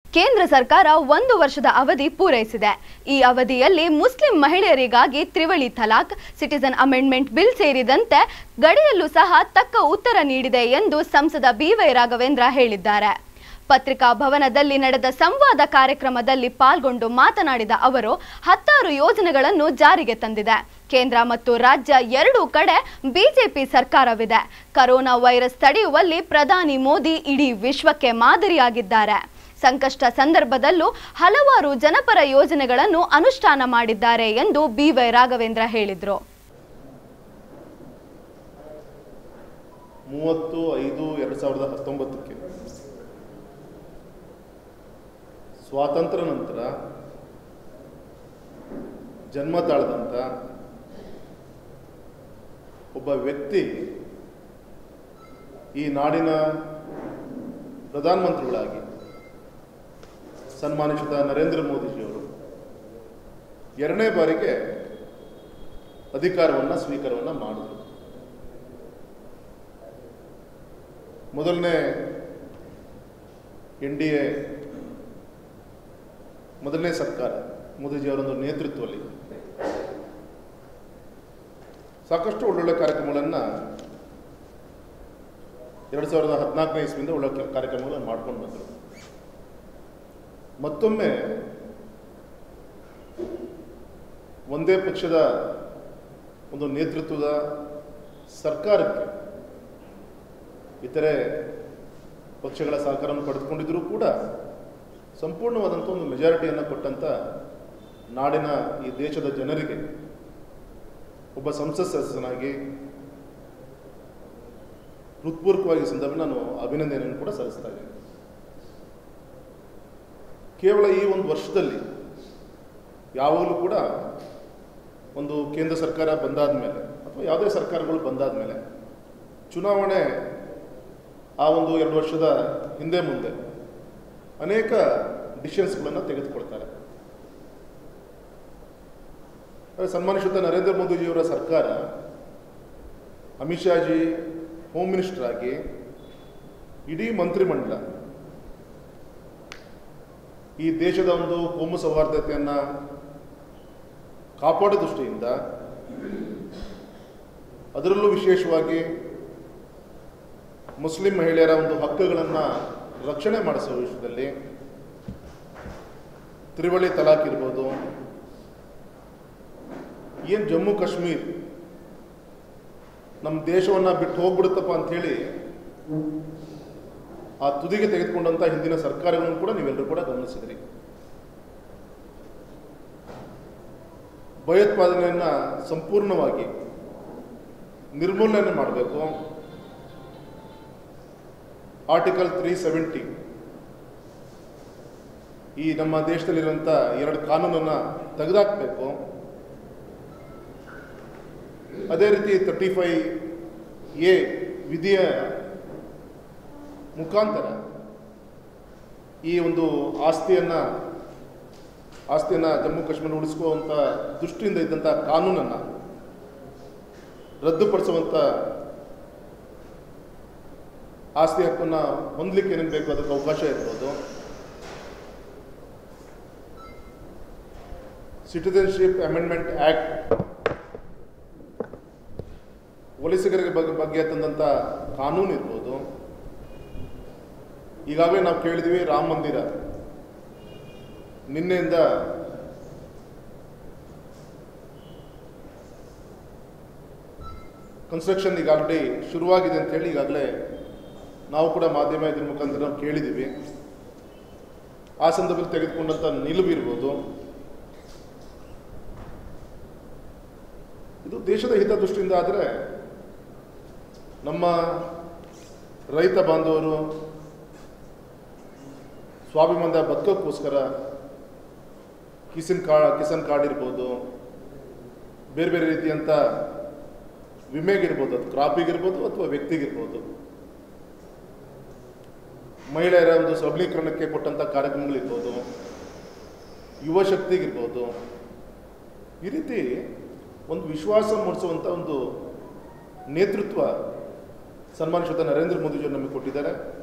ಕೇಂದ್ರ ಸರ್ಕಾರ ಒಂದು ವರ್ಷದ ಅವಧಿ ಪೂರೈಸಿದೆ ಈ ಅವಧಿಯಲ್ಲಿ ಮುಸ್ಲಿಂ ಮಹಿಳೆಯರಿಗಾಗಿ ತ್ರಿವಳಿ ತಲಾಕ್ ಸಿಟಿಸನ್ ಅಮೆಂಡ್ಮೆಂಟ್ ಬಿಲ್ ಸೇರಿದಂತೆ ಗಡಿಯಲ್ಲೂ ಸಹ ತಕ್ಕ ಉತ್ತರ ನೀಡಿದೆ ಎಂದು ಸಂಸದ ಬಿವೈ ರಾಘವೇಂದ್ರ ಹೇಳಿದ್ದಾರೆ ಪತ್ರಿಕಾ ಭವನದಲ್ಲಿ ನಡೆದ ಸಂವಾದ ಕಾರ್ಯಕ್ರಮದಲ್ಲಿ ಪಾಲ್ಗೊಂಡು ಮಾತನಾಡಿದ ಅವರು ಹತ್ತಾರು ಯೋಜನೆಗಳನ್ನು ಜಾರಿಗೆ ತಂದಿದೆ ಕೇಂದ್ರ ಮತ್ತು ರಾಜ್ಯ ಎರಡೂ ಕಡೆ ಬಿಜೆಪಿ ಸರ್ಕಾರವಿದೆ ಕರೋನಾ ವೈರಸ್ ತಡೆಯುವಲ್ಲಿ ಪ್ರಧಾನಿ ಮೋದಿ ಇಡೀ ವಿಶ್ವಕ್ಕೆ ಮಾದರಿಯಾಗಿದ್ದಾರೆ ಸಂಕಷ್ಟ ಸಂದರ್ಭದಲ್ಲೂ ಹಲವಾರು ಜನಪರ ಯೋಜನೆಗಳನ್ನು ಅನುಷ್ಠಾನ ಮಾಡಿದ್ದಾರೆ ಎಂದು ಬಿವೈ ರಾಘವೇಂದ್ರ ಹೇಳಿದರು ಮೂವತ್ತು ಐದು ಎರಡು ಸಾವಿರದ ಹತ್ತೊಂಬತ್ತಕ್ಕೆ ಸ್ವಾತಂತ್ರ್ಯ ನಂತರ ಜನ್ಮ ತಾಳದಂಥ ಒಬ್ಬ ವ್ಯಕ್ತಿ ಈ ನಾಡಿನ ಪ್ರಧಾನಮಂತ್ರಿಗಳಾಗಿ ಸನ್ಮಾನಿಸಿದ ನರೇಂದ್ರ ಮೋದಿಜಿಯವರು ಎರಡನೇ ಬಾರಿಗೆ ಅಧಿಕಾರವನ್ನು ಸ್ವೀಕಾರವನ್ನು ಮಾಡಿದರು ಮೊದಲನೇ ಎನ್ ಡಿ ಎ ಮೊದಲನೇ ಸರ್ಕಾರ ಮೋದಿಜಿಯವರೊಂದು ನೇತೃತ್ವದಲ್ಲಿ ಸಾಕಷ್ಟು ಒಳ್ಳೊಳ್ಳೆ ಕಾರ್ಯಕ್ರಮಗಳನ್ನು ಎರಡು ಸಾವಿರದ ಹದಿನಾಲ್ಕನೇ ಇಸ್ವಿಯಿಂದ ಒಳ್ಳೆ ಕಾರ್ಯಕ್ರಮಗಳನ್ನು ಮಾಡ್ಕೊಂಡು ಬಂದರು ಮತ್ತೊಮ್ಮೆ ಒಂದೇ ಪಕ್ಷದ ಒಂದು ನೇತೃತ್ವದ ಸರ್ಕಾರಕ್ಕೆ ಇತರೆ ಪಕ್ಷಗಳ ಸಹಕಾರವನ್ನು ಪಡೆದುಕೊಂಡಿದ್ದರೂ ಕೂಡ ಸಂಪೂರ್ಣವಾದಂಥ ಒಂದು ಮೆಜಾರಿಟಿಯನ್ನು ಕೊಟ್ಟಂಥ ನಾಡಿನ ಈ ದೇಶದ ಜನರಿಗೆ ಒಬ್ಬ ಸಂಸತ್ ಸದಸ್ಯನಾಗಿ ಹೃತ್ಪೂರ್ವಕವಾಗಿ ಈ ಸಂದರ್ಭ ನಾನು ಅಭಿನಂದನೆಯನ್ನು ಕೂಡ ಸಲ್ಲಿಸ್ತಾ ಇದ್ದೇನೆ ಕೇವಲ ಈ ಒಂದು ವರ್ಷದಲ್ಲಿ ಯಾವಾಗಲೂ ಕೂಡ ಒಂದು ಕೇಂದ್ರ ಸರ್ಕಾರ ಬಂದಾದ ಮೇಲೆ ಅಥವಾ ಯಾವುದೇ ಸರ್ಕಾರಗಳು ಬಂದಾದ ಮೇಲೆ ಚುನಾವಣೆ ಆ ಒಂದು ಎರಡು ವರ್ಷದ ಹಿಂದೆ ಮುಂದೆ ಅನೇಕ ಡಿಸಿಷನ್ಸ್ಗಳನ್ನು ತೆಗೆದುಕೊಳ್ತಾರೆ ಆದರೆ ಸನ್ಮಾನಿಸಿದ ನರೇಂದ್ರ ಮೋದಿಜಿಯವರ ಸರ್ಕಾರ ಅಮಿತ್ ಶಾಜಿ ಹೋಮ್ ಮಿನಿಸ್ಟರ್ ಆಗಿ ಇಡೀ ಮಂತ್ರಿಮಂಡಲ ಈ ದೇಶದ ಒಂದು ಕೋಮು ಸೌಹಾರ್ದತೆಯನ್ನು ಕಾಪಾಡೋ ದೃಷ್ಟಿಯಿಂದ ಅದರಲ್ಲೂ ವಿಶೇಷವಾಗಿ ಮುಸ್ಲಿಂ ಮಹಿಳೆಯರ ಒಂದು ಹಕ್ಕುಗಳನ್ನು ರಕ್ಷಣೆ ಮಾಡಿಸುವ ವಿಷಯದಲ್ಲಿ ತ್ರಿವಳಿ ತಲಾಕ್ ಇರ್ಬೋದು ಏನು ಜಮ್ಮು ಕಾಶ್ಮೀರ್ ನಮ್ಮ ದೇಶವನ್ನು ಬಿಟ್ಟು ಹೋಗ್ಬಿಡುತ್ತಪ್ಪ ಅಂಥೇಳಿ ಆ ತುದಿಗೆ ತೆಗೆದುಕೊಂಡಂಥ ಹಿಂದಿನ ಸರ್ಕಾರಗಳನ್ನು ಕೂಡ ನೀವೆಲ್ಲರೂ ಕೂಡ ಗಮನಿಸಿದ್ರಿ ಭಯೋತ್ಪಾದನೆಯನ್ನು ಸಂಪೂರ್ಣವಾಗಿ ನಿರ್ಮೂಲನೆ ಮಾಡಬೇಕು ಆರ್ಟಿಕಲ್ ತ್ರೀ ಸೆವೆಂಟಿ ಈ ನಮ್ಮ ದೇಶದಲ್ಲಿರುವಂಥ ಎರಡು ಕಾನೂನನ್ನು ತೆಗೆದಾಕಬೇಕು ಅದೇ ರೀತಿ ತರ್ಟಿ ಫೈ ಎ ವಿಧಿಯ ಮುಖಾಂತರ ಈ ಒಂದು ಆಸ್ತಿಯನ್ನು ಆಸ್ತಿಯನ್ನು ಜಮ್ಮು ಕಾಶ್ಮೀರ ಉಳಿಸ್ಕೊಳ್ಳುವಂಥ ದೃಷ್ಟಿಯಿಂದ ಇದ್ದಂಥ ಕಾನೂನನ್ನು ರದ್ದುಪಡಿಸುವಂಥ ಆಸ್ತಿ ಹಕ್ಕನ್ನು ಹೊಂದಲಿಕ್ಕೆ ಏನೇನು ಬೇಕು ಅದಕ್ಕೆ ಅವಕಾಶ ಇರ್ಬೋದು ಸಿಟಿಸನ್ಶಿಪ್ ಅಮೆಂಡ್ಮೆಂಟ್ ಆ್ಯಕ್ಟ್ ವಲಸಿಗರಿಗೆ ಬಗ್ಗೆ ಬಗ್ಗೆ ತಂದಂಥ ಕಾನೂನು ಇರ್ಬೋದು ಈಗಾಗಲೇ ನಾವು ಕೇಳಿದ್ವಿ ರಾಮ ಮಂದಿರ ನಿನ್ನೆಯಿಂದ ಕನ್ಸ್ಟ್ರಕ್ಷನ್ ಈಗ ಆಲ್ರೆಡಿ ಶುರುವಾಗಿದೆ ಅಂತೇಳಿ ಈಗಾಗಲೇ ನಾವು ಕೂಡ ಮಾಧ್ಯಮ ಇದ್ರ ಮುಖಾಂತರ ನಾವು ಕೇಳಿದ್ದೀವಿ ಆ ಸಂದರ್ಭದಲ್ಲಿ ತೆಗೆದುಕೊಂಡಂಥ ನಿಲುವು ಇರ್ಬೋದು ಇದು ದೇಶದ ಹಿತದೃಷ್ಟಿಯಿಂದ ಆದರೆ ನಮ್ಮ ರೈತ ಬಾಂಧವರು ಸ್ವಾಭಿಮಾನದ ಬದುಕೋಕ್ಕೋಸ್ಕರ ಕಿಸಿನ್ ಕಾ ಕಿಸಾನ್ ಕಾರ್ಡ್ ಇರ್ಬೋದು ಬೇರೆ ಬೇರೆ ರೀತಿಯಂಥ ವಿಮೆಗಿರ್ಬೋದು ಅದು ಕ್ರಾಪಿಗಿರ್ಬೋದು ಅಥವಾ ವ್ಯಕ್ತಿಗಿರ್ಬೋದು ಮಹಿಳೆಯರ ಒಂದು ಸಬಲೀಕರಣಕ್ಕೆ ಕೊಟ್ಟಂಥ ಕಾರ್ಯಕ್ರಮಗಳಿರ್ಬೋದು ಯುವ ಶಕ್ತಿಗಿರ್ಬೋದು ಈ ರೀತಿ ಒಂದು ವಿಶ್ವಾಸ ಮೂಡಿಸುವಂಥ ಒಂದು ನೇತೃತ್ವ ಸನ್ಮಾನಿಸಿದ ನರೇಂದ್ರ ಮೋದಿಜಿಯವರು ನಮಗೆ ಕೊಟ್ಟಿದ್ದಾರೆ